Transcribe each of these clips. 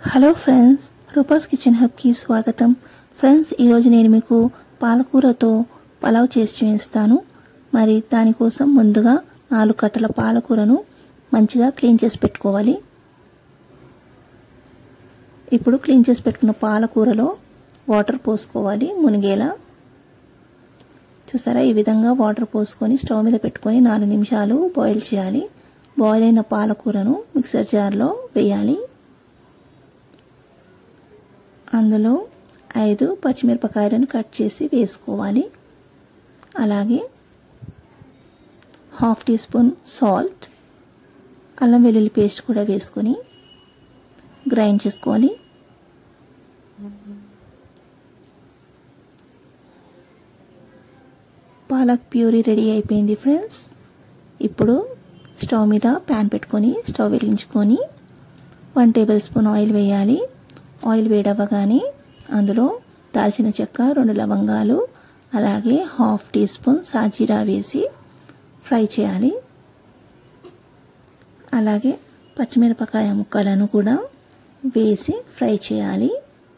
hello friends Rupa's kitchen హబ్కి స్వాగతం friends ఈరోజు నేను మీకు పాలకూరతో పలావ్ చేసి చూపిస్తాను మరి దానికోసం ముందుగా నాలుగు కట్టల పాలకూరను మంచిగా క్లీన్ చేసి పెట్టుకోవాలి ఇప్పుడు క్లీన్ చేసి పెట్టుకున్న పాలకూరలో వాటర్ పోసుకోవాలి మునిగేలా చూసారా ఈ విధంగా వాటర్ పోసుకొని స్టవ్ మీద పెట్టుకొని నాలుగు నిమిషాలు బాయిల్ చేయాలి బాయిల్ అయిన పాలకూరను మిక్సర్ జార్లో వేయాలి అందులో ఐదు పచ్చిమిరపకాయలను కట్ చేసి వేసుకోవాలి అలాగే హాఫ్ టీ స్పూన్ సాల్ట్ అల్లం వెల్లుల్లి పేస్ట్ కూడా వేసుకొని గ్రైండ్ చేసుకోవాలి పాలక్ ప్యూరీ రెడీ అయిపోయింది ఫ్రెండ్స్ ఇప్పుడు స్టవ్ మీద ప్యాన్ పెట్టుకొని స్టవ్ వెలిగించుకొని వన్ టేబుల్ స్పూన్ ఆయిల్ వేయాలి ఆయిల్ వేడవ్వగానే అందులో దాల్చిన చెక్క రెండు లవంగాలు అలాగే హాఫ్ టీ స్పూన్ సాజీరా వేసి ఫ్రై చేయాలి అలాగే పచ్చిమిరపకాయ ముక్కలను కూడా వేసి ఫ్రై చేయాలి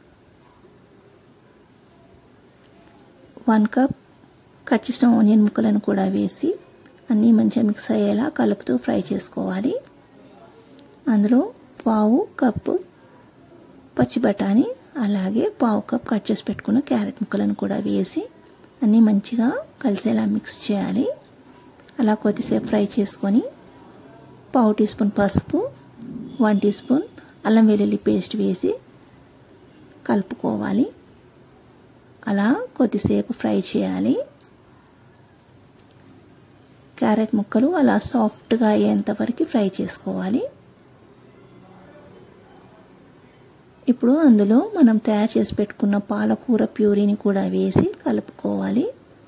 వన్ కప్ కట్ చేసిన ఆనియన్ ముక్కలను కూడా వేసి అన్నీ మంచిగా మిక్స్ అయ్యేలా కలుపుతూ ఫ్రై చేసుకోవాలి అందులో పావు కప్పు పచ్చి బఠానీ అలాగే పావు కప్ కట్ చేసి పెట్టుకున్న క్యారెట్ ముక్కలను కూడా వేసి అన్నీ మంచిగా కలిసేలా మిక్స్ చేయాలి అలా కొద్దిసేపు ఫ్రై చేసుకొని పావు టీ స్పూన్ పసుపు వన్ టీ స్పూన్ అల్లం వెల్లుల్లి పేస్ట్ వేసి కలుపుకోవాలి అలా కొద్దిసేపు ఫ్రై చేయాలి క్యారెట్ ముక్కలు అలా సాఫ్ట్గా అయ్యేంత వరకు ఫ్రై చేసుకోవాలి ఇప్పుడు అందులో మనం తయారు చేసి పెట్టుకున్న పాలకూర ప్యూరీని కూడా వేసి కలుపుకోవాలి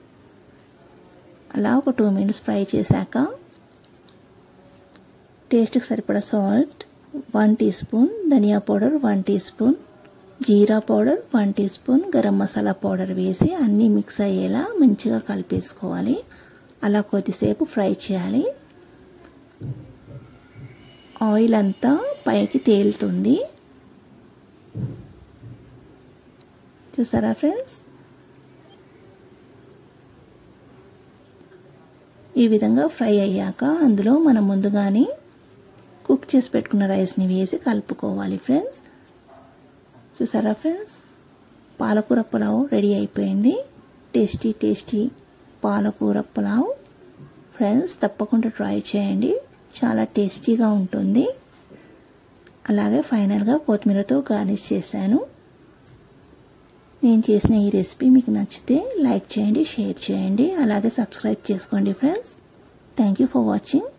అలా ఒక టూ మినిట్స్ ఫ్రై చేశాక టేస్ట్కి సరిపడా salt one teaspoon dhania powder one teaspoon jeera powder one teaspoon garam masala powder వేసి అన్నీ మిక్స్ అయ్యేలా మంచిగా కలిపేసుకోవాలి అలా కొద్దిసేపు ఫ్రై చేయాలి ఆయిల్ అంతా పైకి తేలుతుంది చూసారా ఫ్రెండ్స్ ఈ విధంగా ఫ్రై అయ్యాక అందులో మనం ముందుగానే కుక్ చేసి పెట్టుకున్న రైస్ని వేసి కలుపుకోవాలి ఫ్రెండ్స్ చూసారా ఫ్రెండ్స్ పాలకూర పులావ్ రెడీ అయిపోయింది టేస్టీ టేస్టీ పాలకూర పులావ్ ఫ్రెండ్స్ తప్పకుండా ట్రై చేయండి చాలా టేస్టీగా ఉంటుంది అలాగే ఫైనల్గా కొత్తిమీరతో గార్నిష్ చేశాను నేను చేసిన ఈ రెసిపీ మీకు నచ్చితే లైక్ చేయండి షేర్ చేయండి అలాగే సబ్స్క్రైబ్ చేసుకోండి friends thank you for watching